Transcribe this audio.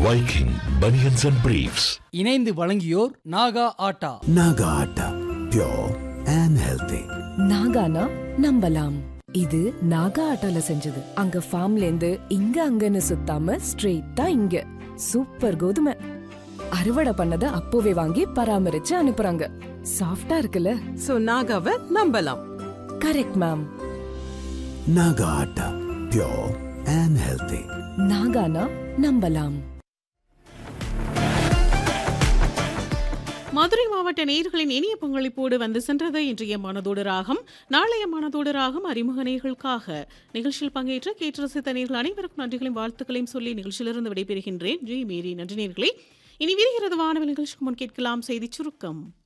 Viking Bunions and Briefs. இணைந்து வழங்கியோர் Naga atta Naga Atta, pure and healthy. நாகானா நம்பலாம் இது நாகா ஆட்டால செஞ்சது அங்க ஃபார்ம்ல இருந்து இங்க அங்கன்னு சுத்தாம ஸ்ட்ரெயிட்டா இங்க சூப்பர் கோதுமை அறுவடை பண்ணத அப்போவே வாங்கி பராமரிச்சு அனுப்புறாங்க சாஃப்டா இருக்குல்ல சோ நாகாவை நம்பலாம் correct ma'am Naga Atta, pure and healthy. நாகானா நம்பலாம் மதுரை மாவட்ட நேயர்களின் இனிய பங்களிப்போடு வந்து சென்றது இன்றைய மனதோடு ராகம் நாளைய மனதோடு ராகம் அறிமுக நேயர்களுக்காக நிகழ்ச்சியில் பங்கேற்ற கேட்டு ரசித்த நேயர்கள் அனைவருக்கும் நன்றிகளையும் வாழ்த்துக்களையும் சொல்லி நிகழ்ச்சியிலிருந்து விடைபெறுகின்றேன் ஜெய் மேரி நன்றி நேயர்களே இனி விரிகிறது வானவில் நிகழ்ச்சிக்கு முன் கேட்கலாம் செய்தி சுருக்கம்